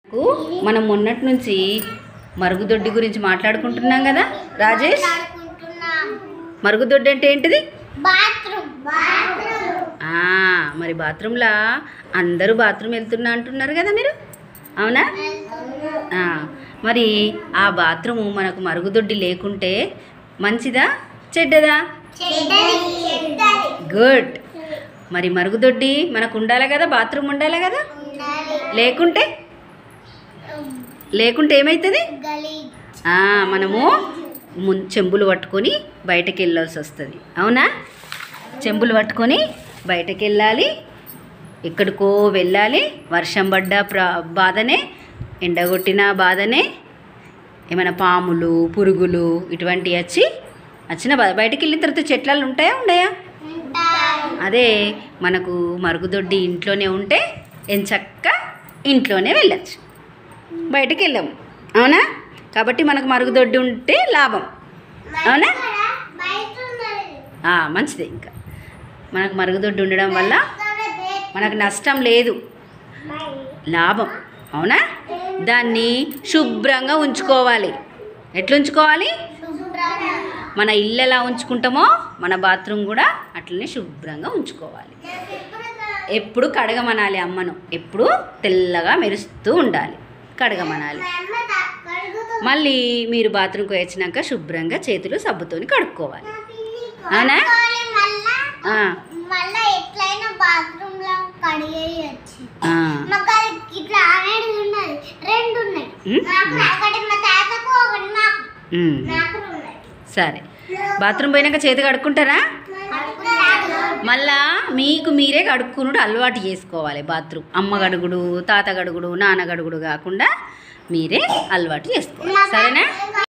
కు మనం మొన్నటి నుంచి మరుగుదొడ్డి గురించి మాట్లాడుకుంటున్నాం కదా రాజేష్ ఆడుకుంటున్నాం మరుగుదొడ్డి అంటే ఏంటిది బాత్రూమ్ బాత్రూమ్ ఆ, మరి బాత్రూంలో అందరూ బాత్రూమ్ వెళ్తున్నా అంటున్నారు కదా మీరు అవునా ఆ, మరి ఆ బాత్రూము మనకు మరుగుదొడ్డి లేకుంటే మంచిదా చెడ్డదా చెడ్డది చెడ్డది గుడ్ మరి మరుగుదొడ్డి మనకు ఉండాలి కదా బాత్రూమ్ ఉండాలి కదా ఉండాలి లేకుంటే లేకుంటే ఏమవుతుంది గలీజ్ ఆ, మనము ముం చెంబులు పట్టుకొని బయటకు వెళ్ళాల్సి వస్తుంది అవునా చెంబులు పట్టుకొని బయటకు వెళ్ళాలి ఎక్కడికో వెళ్ళాలి వర్షం పడ్డ ప్ర బాధనే ఎండగొట్టిన బాధనే ఏమైనా పాములు పురుగులు ఇటువంటివి వచ్చి వచ్చిన బా బయటకు వెళ్ళిన తర్వాత చెట్లలో ఉంటాయా ఉండయా ఉంటాయి అదే మనకు మరుగుదొడ్డి ఇంట్లోనే ఉంటే ఎంచక్క ఇంట్లోనే వెళ్ళచ్చు బయటకు వెళ్ళాము అవునా కాబట్టి మనకు మరుగుదొడ్డి ఉంటే లాభం అవునా బయట ఉన్నది ఆ, మంచిదే ఇంకా మనకు మరుగుదొడ్డి ఉండడం వల్ల మనకు నష్టం లేదు లాభం అవునా దాన్ని శుభ్రంగా ఉంచుకోవాలి ఎట్లా ఉంచుకోవాలి మన ఇల్లు ఎలా ఉంచుకుంటామో మన బాత్రూమ్ కూడా అట్లనే శుభ్రంగా ఉంచుకోవాలి ఎప్పుడు కడగమనాలి అమ్మను ఎప్పుడు తెల్లగా మెరుస్తూ ఉండాలి కడగమనాలి మళ్ళీ మీరు బాత్రూమ్కి వచ్చినాక శుభ్రంగా చేతులు సబ్బుతోని కడుక్కోవాలి అవునా? ఆ, మళ్ళా ఎట్లయినా బాత్రూమ్ లో కడిగేయచ్చు ఆ. మాకు అది ఇట్లా అనేది ఉన్నది రెండు ఉన్నాయి ఉమ్, నాకు ఒకటి మా తాతకు ఒకటి మాకు ఉమ్, నాకు ఉన్నాయి సరే బాత్రూమ్ పోయినాక చేతి కడుక్కుంటారా మళ్ళా మీకు మీరే కడుక్కునుడు అలవాటు చేసుకోవాలి బాత్రూమ్ అమ్మ గడుగుడు తాత గడుగుడు నాన్న గడుగుడు కాకుండా మీరే అలవాటు చేసుకోవాలి సరేనా